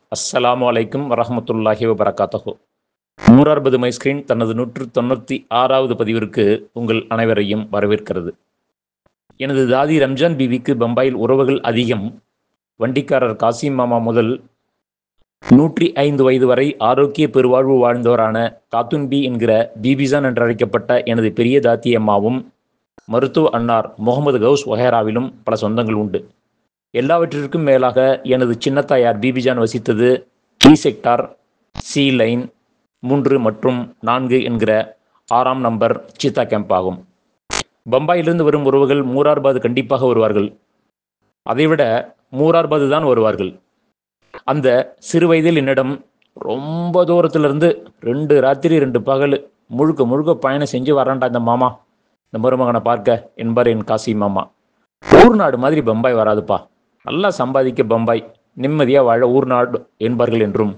அஸ்ஸலாமு அலைக்கும் வரஹமத்துல்லாஹி வபரகாத்தஹு நூறார்பது மைஸ்கிரீன் தனது நூற்று தொண்ணூற்றி ஆறாவது பதிவிற்கு உங்கள் அனைவரையும் வரவேற்கிறது எனது தாதி ரம்ஜான் பிவிக்கு பம்பாயில் உறவுகள் அதிகம் வண்டிக்காரர் காசிம் மாமா முதல் நூற்றி ஐந்து வயது வரை ஆரோக்கிய பெருவாழ்வு வாழ்ந்தவரான காத்துன் பி என்கிற பிபிசான் என்றழைக்கப்பட்ட எனது பெரிய தாத்தி அம்மாவும் மருத்துவ அன்னார் முகமது கவுஸ் ஒஹேராவிலும் பல சொந்தங்கள் உண்டு எல்லாவற்றிற்கும் மேலாக எனது சின்னத்தாயார் பிபிஜான் வசித்தது டி செக்டார் சி லைன் மூன்று மற்றும் நான்கு என்கிற ஆறாம் நம்பர் சீதா கேம்ப் ஆகும் பம்பாயிலிருந்து வரும் உறவுகள் மூரார்பாது கண்டிப்பாக வருவார்கள் அதைவிட மூரார்பாது தான் வருவார்கள் அந்த சிறு வயதில் என்னிடம் ரொம்ப தூரத்திலிருந்து ரெண்டு ராத்திரி ரெண்டு பகல் முழுக்க முழுக்க பயணம் செஞ்சு வரான்டா இந்த மாமா இந்த மருமகனை பார்க்க என்பார் என் காசி மாமா ஊர் நாடு மாதிரி பம்பாய் வராதுப்பா நல்லா சம்பாதிக்க பம்பாய் நிம்மதியாக வாழ ஊர் நாடு என்பார்கள் என்றும்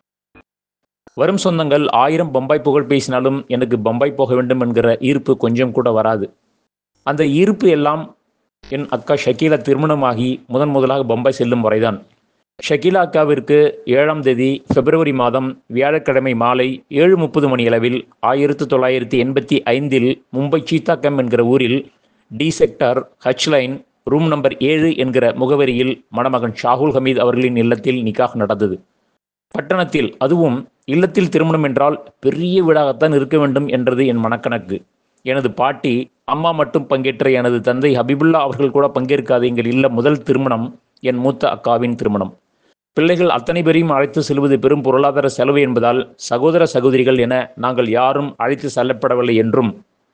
வரும் சொந்தங்கள் ஆயிரம் பம்பாய் புகழ் பேசினாலும் எனக்கு பம்பாய் போக வேண்டும் என்கிற ஈர்ப்பு கொஞ்சம் கூட வராது அந்த ஈர்ப்பு எல்லாம் என் அக்கா ஷக்கீலா திருமணமாகி முதன் முதலாக பம்பாய் செல்லும் வரைதான் ஷக்கீலா அக்காவிற்கு ஏழாம் தேதி பிப்ரவரி மாதம் வியாழக்கிழமை மாலை ஏழு முப்பது மணி அளவில் ஆயிரத்து தொள்ளாயிரத்தி எண்பத்தி ஐந்தில் மும்பை சீத்தாக்கம் என்கிற ஊரில் D sector H line room number ஏழு என்கிற முகவரியில் மணமகன் ஷாகுல் ஹமீத் அவர்களின் இல்லத்தில் நிக்காஹ் நடந்தது பட்டணத்தில் அதுவும் இல்லத்தில் திருமணம் என்றால் பெரிய வீடாகத்தான் இருக்க வேண்டும் என்றது என் மனக்கணக்கு எனது பாட்டி அம்மா மட்டும் பங்கேற்ற எனது தந்தை ஹபிபுல்லா அவர்கள் கூட பங்கேற்காத எங்கள் இல்ல முதல் திருமணம் என் மூத்த அக்காவின் திருமணம் பிள்ளைகள் அத்தனை பேரையும் அழைத்து செல்வது பெரும் பொருளாதார செலவு என்பதால் சகோதர சகோதரிகள் என நாங்கள் யாரும் அழைத்து செல்லப்படவில்லை என்றும்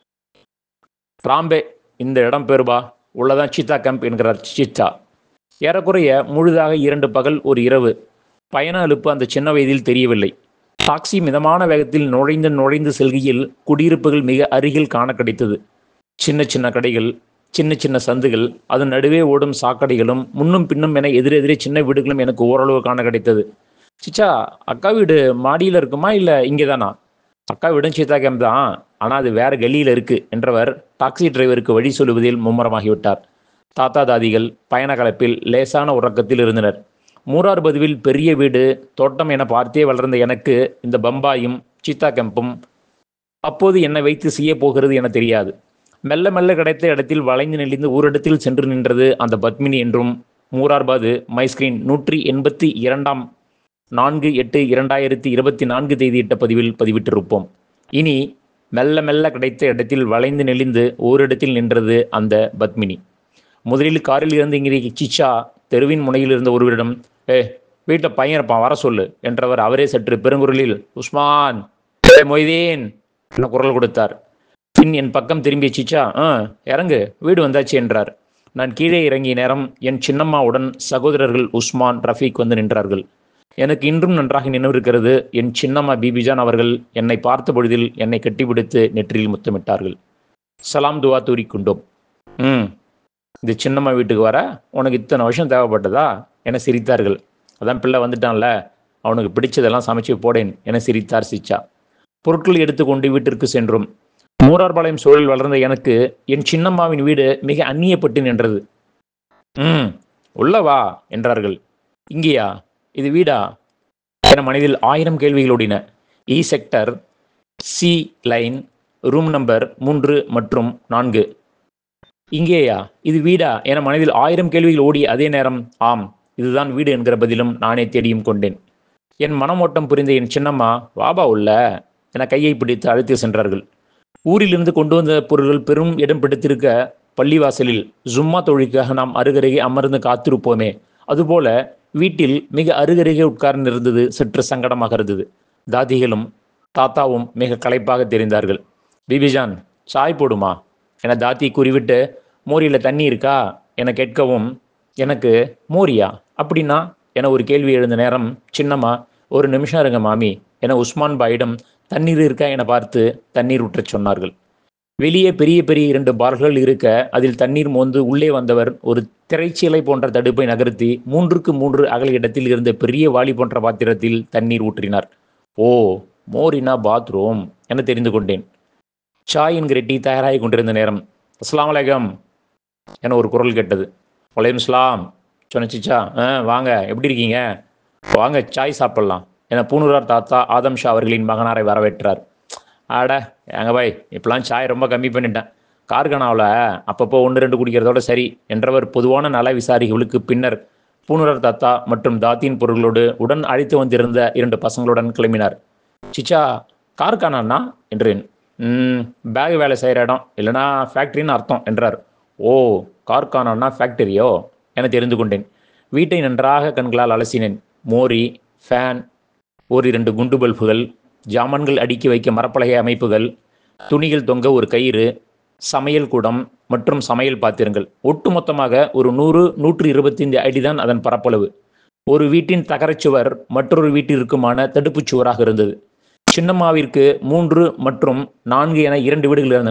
ராம்பே இந்த இடம் பேருபா உள்ளதான் சீத்தா கேம்ப் என்கிறார் சீத்தா ஏறக்குறைய முழுதாக இரண்டு பகல் ஒரு இரவு பயண அலுப்பு அந்த சின்ன வயதில் தெரியவில்லை டாக்ஸி மிதமான வேகத்தில் நுழைந்து நுழைந்து செல்கையில் குடியிருப்புகள் மிக அருகில் காண கிடைத்தது சின்ன சின்ன கடைகள் சின்ன சின்ன சந்துகள் அதன் நடுவே ஓடும் சாக்கடைகளும் முன்னும் பின்னும் என எதிரெதிரே சின்ன வீடுகளும் எனக்கு ஓரளவு காண கிடைத்தது சிச்சா அக்கா வீடு மாடியில் இருக்குமா இல்லை இங்கே தானா அக்கா வீடும் சீதா கேம்ப் தான் ஆனால் அது வேற கல்லியில் இருக்கு என்றவர் டாக்ஸி டிரைவருக்கு வழி சொல்லுவதில் மும்முரமாகிவிட்டார் தாத்தா தாதிகள் பயண கலப்பில் லேசான உறக்கத்தில் இருந்தனர் மூரார் பதுவில் பெரிய வீடு தோட்டம் என பார்த்தே வளர்ந்த எனக்கு இந்த பம்பாயும் சீத்தா கேம்பும் அப்போது என்னை வைத்து செய்ய போகிறது என தெரியாது மெல்ல மெல்ல கிடைத்த இடத்தில் வளைந்து நெளிந்து ஊரிடத்தில் சென்று நின்றது அந்த பத்மினி என்றும் மூரார்பாது மைஸ்கிரீன் நூற்றி எண்பத்தி இரண்டாம் நான்கு எட்டு இரண்டாயிரத்தி இருபத்தி நான்கு தேதியிட்ட பதிவில் பதிவிட்டிருப்போம் இனி மெல்ல மெல்ல கிடைத்த இடத்தில் வளைந்து நெளிந்து ஓரிடத்தில் நின்றது அந்த பத்மினி முதலில் காரில் இருந்து இங்கே சிச்சா தெருவின் முனையில் இருந்த ஒருவரிடம் ஏ வீட்டில் பையன் இருப்பான் வர சொல்லு என்றவர் அவரே சற்று பெருங்குரலில் உஸ்மான் ஏ மொய்தீன் என குரல் கொடுத்தார் பின் என் பக்கம் திரும்பிய சிச்சா ஆ இறங்கு வீடு வந்தாச்சு என்றார் நான் கீழே இறங்கிய நேரம் என் சின்னம்மாவுடன் சகோதரர்கள் உஸ்மான் ரஃபீக் வந்து நின்றார்கள் எனக்கு இன்றும் நன்றாக நினைவிருக்கிறது என் சின்னம்மா பிபிஜான் அவர்கள் என்னை பார்த்த பொழுதில் என்னை கட்டிப்பிடித்து நெற்றியில் முத்தமிட்டார்கள் சலாம் துவா தூரி கொண்டோம் ம் இந்த சின்னம்மா வீட்டுக்கு வர உனக்கு இத்தனை வருஷம் தேவைப்பட்டதா என சிரித்தார்கள் அதான் பிள்ளை வந்துட்டான்ல அவனுக்கு பிடிச்சதெல்லாம் சமைச்சு போடேன் என சிரித்தார் சிச்சா பொருட்கள் எடுத்துக்கொண்டு வீட்டிற்கு சென்றோம் மூரார்பாளையம் சூழல் வளர்ந்த எனக்கு என் சின்னம்மாவின் வீடு மிக அந்நியப்பட்டு நின்றது ம் உள்ள வா என்றார்கள் இங்கேயா இது வீடா என மனதில் ஆயிரம் கேள்விகள் ஓடின E sector C line room number மூன்று மற்றும் நான்கு இங்கேயா இது வீடா என மனதில் ஆயிரம் கேள்விகள் ஓடி அதே நேரம் ஆம் இதுதான் வீடு என்கிற பதிலும் நானே தேடியும் கொண்டேன் என் மனமோட்டம் புரிந்த என் சின்னம்மா வாபா உள்ள என கையை பிடித்து அழைத்து சென்றார்கள் ஊரிலிருந்து கொண்டு வந்த பொருள்கள் பெரும் இடம் பிடித்திருக்க பள்ளிவாசலில் ஜும்மா தொழிலுக்காக நாம் அருகருகே அமர்ந்து காத்திருப்போமே அதுபோல வீட்டில் மிக அருகருகே உட்கார்ந்திருந்தது சற்று சங்கடமாக இருந்தது தாதிகளும் தாத்தாவும் மிக களைப்பாக தெரிந்தார்கள் பிபிஜான் சாய் போடுமா என தாத்தி கூறிவிட்டு மோரியில் தண்ணி இருக்கா என கேட்கவும் எனக்கு மோரியா அப்படின்னா என ஒரு கேள்வி எழுந்த நேரம் சின்னம்மா ஒரு நிமிஷம் இருங்க மாமி என உஸ்மான் பாயிடம் தண்ணீர் இருக்கா என பார்த்து தண்ணீர் ஊற்றச் சொன்னார்கள் வெளியே பெரிய பெரிய இரண்டு பார்கள் இருக்க அதில் தண்ணீர் மோந்து உள்ளே வந்தவர் ஒரு திரைச்சீலை போன்ற தடுப்பை நகர்த்தி மூன்றுக்கு மூன்று அகல இடத்தில் இருந்த பெரிய வாளி போன்ற பாத்திரத்தில் தண்ணீர் ஊற்றினார் ஓ மோரினா பாத்ரூம் என தெரிந்து கொண்டேன் சாய் என்கிற டீ தயாராகி கொண்டிருந்த நேரம் அஸ்லாம் வலைக்கம் என ஒரு குரல் கேட்டது வலையம் இஸ்லாம் சொன்னச்சிச்சா ஆ வாங்க எப்படி இருக்கீங்க வாங்க சாய் சாப்பிடலாம் என பூனூரார் தாத்தா ஆதம் ஷா அவர்களின் மகனாரை வரவேற்றார் ஆட ஏங்க பாய் இப்பெல்லாம் சாய் ரொம்ப கம்மி பண்ணிட்டேன் கார்கனாவில் அப்பப்போ ஒன்று ரெண்டு குடிக்கிறதோட சரி என்றவர் பொதுவான நல விசாரிகளுக்கு பின்னர் பூனூரார் தாத்தா மற்றும் தாத்தியின் பொருள்களோடு உடன் அழைத்து வந்திருந்த இரண்டு பசங்களுடன் கிளம்பினார் சிச்சா கார்கானா என்றேன் ம் பேக் வேலை செய்கிற இடம் இல்லைனா ஃபேக்ட்ரின்னு அர்த்தம் என்றார் ஓ கார்கானா ஃபேக்டரியோ என தெரிந்து கொண்டேன் வீட்டை நன்றாக கண்களால் அலசினேன் மோரி ஃபேன் ஓரிரண்டு குண்டு பல்புகள் ஜாமான்கள் அடுக்கி வைக்க மரப்பலகை அமைப்புகள் துணிகள் தொங்க ஒரு கயிறு சமையல் கூடம் மற்றும் சமையல் பாத்திரங்கள் ஒட்டுமொத்தமாக ஒரு நூறு நூற்று இருபத்தைந்து அடிதான் அதன் பரப்பளவு ஒரு வீட்டின் தகரச்சுவர் மற்றொரு வீட்டிற்குமான தடுப்புச் சுவராக இருந்தது சின்னம்மாவிற்கு மூன்று மற்றும் நான்கு என இரண்டு வீடுகள் இருந்தன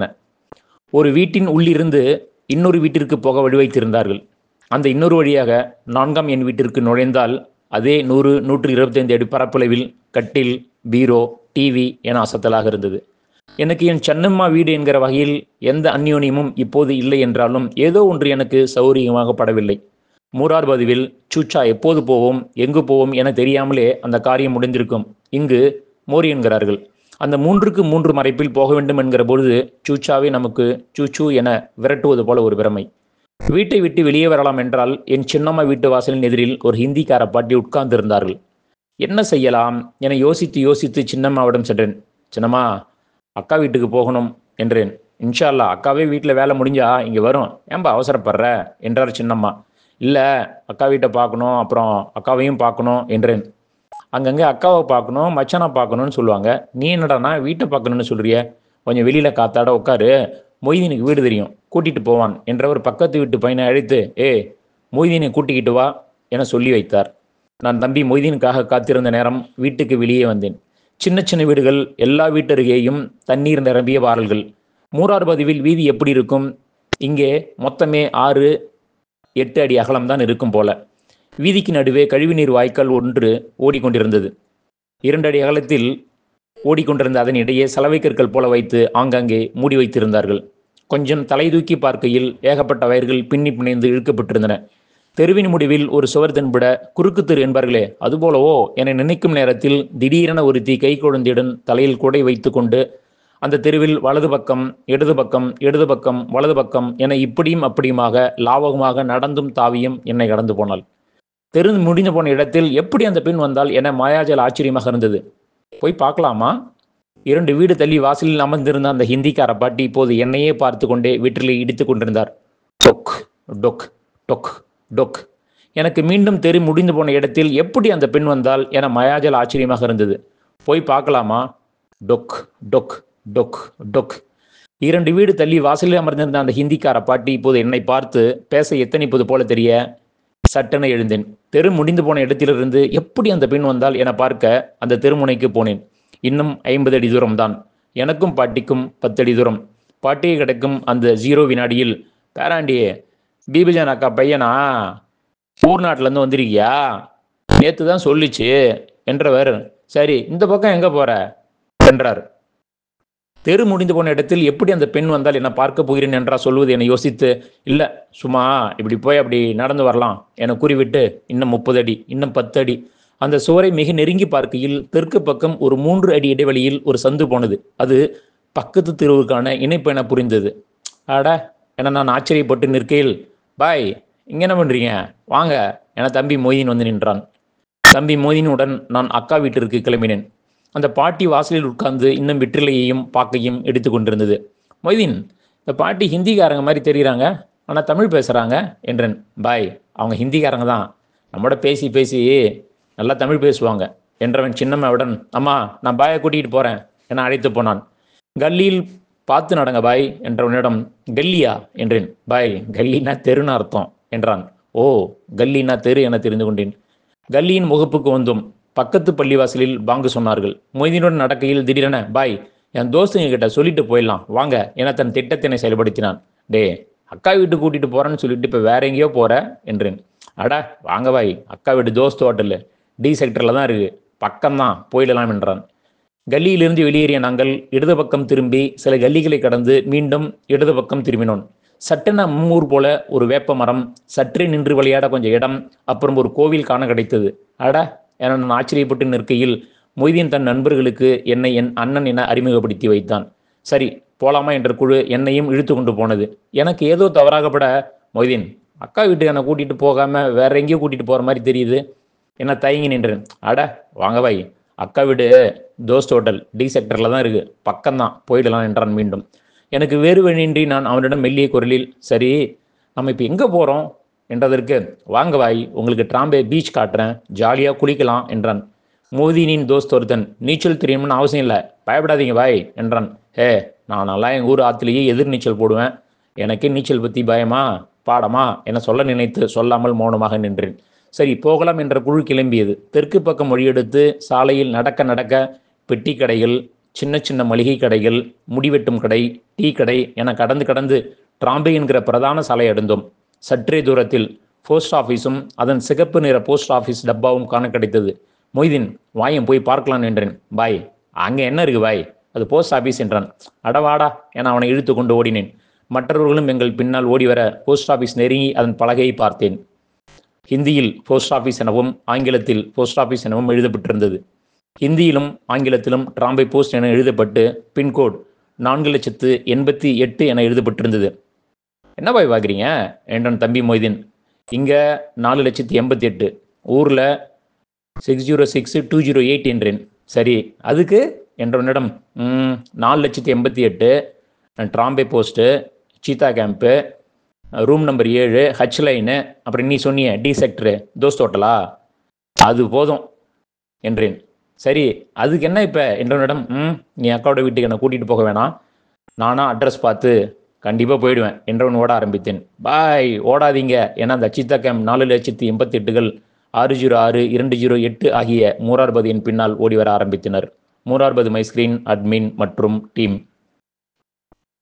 ஒரு வீட்டின் உள்ளிருந்து இன்னொரு வீட்டிற்கு போக வழி வைத்திருந்தார்கள் அந்த இன்னொரு வழியாக நான்காம் என் வீட்டிற்கு நுழைந்தால் அதே நூறு நூற்று இருபத்தைந்து அடி பரப்பளவில் கட்டில் பீரோ டிவி என அசத்தலாக இருந்தது எனக்கு என் சென்னம்மா வீடு என்கிற வகையில் எந்த அந்யோன்யமும் இப்போது இல்லை என்றாலும் ஏதோ ஒன்று எனக்கு சௌரியமாக படவில்லை மூரார் பதிவில் சூச்சா எப்போது போவோம் எங்கு போவோம் என தெரியாமலே அந்த காரியம் முடிந்திருக்கும் இங்கு மோரி என்கிறார்கள் அந்த மூன்றுக்கு மூன்று மறைப்பில் போக வேண்டும் என்கிற பொழுது சூச்சாவை நமக்கு சூச்சு என விரட்டுவது போல ஒரு பிரமை வீட்டை விட்டு வெளியே வரலாம் என்றால் என் சின்னம்மா வீட்டு வாசலின் எதிரில் ஒரு ஹிந்திக்கார பாட்டி உட்கார்ந்திருந்தார்கள் என்ன செய்யலாம் என யோசித்து யோசித்து சின்னம்மாவிடம் சென்றேன் சின்னம்மா அக்கா வீட்டுக்கு போகணும் என்றேன் இன்ஷா அல்லாஹ் அக்காவே வீட்டில் வேலை முடிஞ்சா இங்கே வரும் ஏன்பா அவசரப்படுற என்றார் சின்னம்மா இல்லை அக்கா வீட்டை பார்க்கணும் அப்புறம் அக்காவையும் பார்க்கணும் என்றேன் அங்கங்கே அக்காவை பார்க்கணும் மச்சானை பார்க்கணும்னு சொல்லுவாங்க நீ என்னடானா வீட்டை பார்க்கணும்னு சொல்றிய கொஞ்சம் வெளியில் காத்தாட உட்காரு மொய்தீனுக்கு வீடு தெரியும் கூட்டிகிட்டு போவான் என்றவர் பக்கத்து வீட்டு பையனை அழைத்து ஏ மொய்தீனை கூட்டிக்கிட்டு வா என சொல்லி வைத்தார் நான் தம்பி மொய்தீனுக்காக காத்திருந்த நேரம் வீட்டுக்கு வெளியே வந்தேன் சின்ன சின்ன வீடுகள் எல்லா வீட்டருகேயும் தண்ணீர் நிரம்பிய வாரல்கள் மூரார் பதிவில் வீதி எப்படி இருக்கும் இங்கே மொத்தமே ஆறு எட்டு அடி அகலம்தான் இருக்கும் போல வீதிக்கு நடுவே கழிவுநீர் வாய்க்கால் ஒன்று ஓடிக்கொண்டிருந்தது இரண்டு அடி அகலத்தில் ஓடிக்கொண்டிருந்த அதன் இடையே சலவை கற்கள் போல வைத்து ஆங்காங்கே மூடி வைத்திருந்தார்கள் கொஞ்சம் தலை தூக்கி பார்க்கையில் ஏகப்பட்ட வயர்கள் பின்னி பிணைந்து இழுக்கப்பட்டிருந்தன தெருவின் முடிவில் ஒரு சுவர் தென்பட குறுக்கு தெரு என்பார்களே அதுபோலவோ என நினைக்கும் நேரத்தில் திடீரென ஒருத்தி கை குழந்தையுடன் தலையில் குடை வைத்துக்கொண்டு அந்த தெருவில் வலது பக்கம் இடது பக்கம் இடது பக்கம் வலது பக்கம் என இப்படியும் அப்படியுமாக லாவகமாக நடந்தும் தாவியும் என்னை கடந்து போனாள் தெரு முடிந்து போன இடத்தில் எப்படி அந்த பெண் வந்தால் என மாயாஜல் ஆச்சரியமாக இருந்தது போய் பார்க்கலாமா இரண்டு வீடு தள்ளி வாசலில் அமர்ந்திருந்த அந்த ஹிந்திக்கார பாட்டி இப்போது என்னையே பார்த்து கொண்டே வீட்டிலே இடித்து கொண்டிருந்தார் டொக் டொக் டொக் டொக் எனக்கு மீண்டும் தெரு முடிந்து போன இடத்தில் எப்படி அந்த பெண் வந்தால் என மயாஜல் ஆச்சரியமாக இருந்தது போய் பார்க்கலாமா டொக் டொக் டொக் டொக் இரண்டு வீடு தள்ளி வாசலில் அமர்ந்திருந்த அந்த ஹிந்திக்கார பாட்டி இப்போது என்னை பார்த்து பேச எத்தனைப்பது போல தெரிய சட்டென எழுந்தேன் தெரு முடிந்து போன இடத்திலிருந்து எப்படி அந்த பெண் வந்தால் என பார்க்க அந்த தெருமுனைக்கு போனேன் இன்னும் ஐம்பது அடி தூரம்தான் எனக்கும் பாட்டிக்கும் பத்தடி தூரம் பாட்டியை கிடக்கும் அந்த ஜீரோ வினாடியில் பேராண்டியே பீபஜான் அக்கா பையனா ஊர் நாட்டிலேருந்து வந்திருக்கியா நேற்று தான் சொல்லிச்சு என்றவர் சரி இந்த பக்கம் எங்கே போற என்றார் தெரு முடிந்து போன இடத்தில் எப்படி அந்த பெண் வந்தால் என்ன பார்க்க போகிறேன் என்றா சொல்வது என யோசித்து இல்லை சும்மா இப்படி போய் அப்படி நடந்து வரலாம் என கூறிவிட்டு இன்னும் முப்பது அடி இன்னும் பத்து அடி அந்த சுவரை மிக நெருங்கி பார்க்கையில் தெற்கு பக்கம் ஒரு மூன்று அடி இடைவெளியில் ஒரு சந்து போனது அது பக்கத்து தெருவுக்கான இணைப்பு என புரிந்தது அட என நான் ஆச்சரியப்பட்டு நிற்கையில் பாய் இங்கே என்ன பண்ணுறீங்க வாங்க என தம்பி மொய்தீன் வந்து நின்றான் தம்பி மொய்தீனுடன் நான் அக்கா வீட்டிற்கு கிளம்பினேன் அந்த பாட்டி வாசலில் உட்கார்ந்து இன்னும் வெற்றிலையையும் பாக்கையும் எடுத்து கொண்டிருந்தது மொய்தீன் இந்த பாட்டி ஹிந்திக்காரங்க மாதிரி தெரியுறாங்க ஆனால் தமிழ் பேசுகிறாங்க என்றேன் பாய் அவங்க ஹிந்திக்காரங்க தான் நம்மளோட பேசி பேசி நல்லா தமிழ் பேசுவாங்க என்றவன் சின்னம்மாவுடன் அம்மா நான் பாயை கூட்டிகிட்டு போகிறேன் என அழைத்து போனான் கல்லியில் பார்த்து நடங்க பாய் என்றவனிடம் கல்லியா என்றேன் பாய் கல்லினா தெருன்னு அர்த்தம் என்றான் ஓ கல்லினா தெரு என தெரிந்து கொண்டேன் கல்லியின் முகப்புக்கு வந்தோம் பக்கத்து பள்ளிவாசலில் பாங்கு சொன்னார்கள் மொய்தீனுடன் நடக்கையில் திடீரென பாய் என் தோஸ்துங்க கிட்ட சொல்லிட்டு போயிடலாம் வாங்க என தன் திட்டத்தினை செயல்படுத்தினான் டே அக்கா வீட்டுக்கு கூட்டிட்டு போறேன்னு சொல்லிட்டு இப்போ வேற எங்கேயோ போற என்றேன் அட வாங்க பாய் அக்கா வீட்டு தோஸ்து ஹோட்டலு டி செக்டரில் தான் இருக்கு பக்கம்தான் போயிடலாம் என்றான் கல்லியிலிருந்து வெளியேறிய நாங்கள் இடது பக்கம் திரும்பி சில கல்லிகளை கடந்து மீண்டும் இடது பக்கம் திரும்பினோம் சட்டென மும்மூர் போல ஒரு வேப்ப மரம் சற்றே நின்று விளையாட கொஞ்சம் இடம் அப்புறம் ஒரு கோவில் காண கிடைத்தது அட என நான் ஆச்சரியப்பட்டு நிற்கையில் மொய்தீன் தன் நண்பர்களுக்கு என்னை என் அண்ணன் என அறிமுகப்படுத்தி வைத்தான் சரி போலாமா என்ற குழு என்னையும் இழுத்து கொண்டு போனது எனக்கு ஏதோ தவறாகப்பட மொய்தீன் அக்கா வீட்டுக்கு என்னை கூட்டிகிட்டு போகாமல் வேற எங்கேயோ கூட்டிகிட்டு போகிற மாதிரி தெரியுது என்ன தயங்கி நின்றேன் அட வாங்க வை அக்கா வீடு தோஸ்ட் ஹோட்டல் டி செக்டரில் தான் இருக்குது பக்கம்தான் போயிடலாம் என்றான் மீண்டும் எனக்கு வேறு வழியின்றி நான் அவனிடம் மெல்லிய குரலில் சரி நம்ம இப்போ எங்கே போகிறோம் என்றதற்கு வாங்க வாய் உங்களுக்கு ட்ராம்பே பீச் காட்டுறேன் ஜாலியாக குளிக்கலாம் என்றான் மோதினின் தோஸ்த் ஒருத்தன் நீச்சல் தெரியும்னு அவசியம் இல்லை பயப்படாதீங்க வாய் என்றான் ஹே நான் நல்லா எங்கள் ஊர் ஆற்றுலேயே எதிர் நீச்சல் போடுவேன் எனக்கு நீச்சல் பற்றி பயமா பாடமா என சொல்ல நினைத்து சொல்லாமல் மௌனமாக நின்றேன் சரி போகலாம் என்ற குழு கிளம்பியது தெற்கு பக்கம் வழியெடுத்து சாலையில் நடக்க நடக்க பெட்டி கடைகள் சின்ன சின்ன மளிகை கடைகள் முடிவெட்டும் கடை டீ கடை என கடந்து கடந்து டிராம்பே என்கிற பிரதான சாலை அடைந்தோம் சற்றே தூரத்தில் போஸ்ட் ஆஃபீஸும் அதன் சிகப்பு நிற போஸ்ட் ஆஃபீஸ் டப்பாவும் காண கிடைத்தது மொய்தீன் வாயம் போய் பார்க்கலாம் என்றேன் பாய் அங்கே என்ன இருக்கு பாய் அது போஸ்ட் ஆஃபீஸ் என்றான் அடவாடா என அவனை இழுத்து கொண்டு ஓடினேன் மற்றவர்களும் எங்கள் பின்னால் ஓடி வர போஸ்ட் ஆஃபீஸ் நெருங்கி அதன் பலகையை பார்த்தேன் ஹிந்தியில் போஸ்ட் ஆஃபீஸ் எனவும் ஆங்கிலத்தில் போஸ்ட் ஆஃபீஸ் எனவும் எழுதப்பட்டிருந்தது ஹிந்தியிலும் ஆங்கிலத்திலும் டிராம்பை போஸ்ட் என எழுதப்பட்டு பின்கோட் நான்கு லட்சத்து எண்பத்தி எட்டு என எழுதப்பட்டிருந்தது என்ன பாய் பார்க்குறீங்க என்றான் தம்பி மொய்தீன் இங்கே நாலு லட்சத்தி எண்பத்தி எட்டு ஊரில் six zero six two zero eight என்றேன் சரி அதுக்கு என்றவனிடம் "ம், நாலு லட்சத்தி எண்பத்தி எட்டு Trombay post Cheetah Camp room number ஏழு ஹச் லைனு அப்புறம் நீ சொன்னியே டி செக்டரு தோஸ்த் ஹோட்டலா அது போதும் என்றேன் சரி அதுக்கு என்ன இப்போ என்றவனிடம் ம் நீ அக்காவோட வீட்டுக்கு என்னை கூட்டிகிட்டு போக வேணாம் நானா அட்ரஸ் பார்த்து கண்டிப்பாக போயிடுவேன் என்றவன் ஓட ஆரம்பித்தேன் பாய் ஓடாதீங்க ஏன்னா அந்த சீதா கேம்ப் நாலு லட்சத்தி எண்பத்தி எட்டுகள் ஆறு ஜீரோ ஆறு இரண்டு ஜீரோ எட்டு ஆகிய மூரார்பதியின் பின்னால் ஓடி வர ஆரம்பித்தனர் மூரார்பது மைஸ்கிரீன் அட்மின் மற்றும் டீம்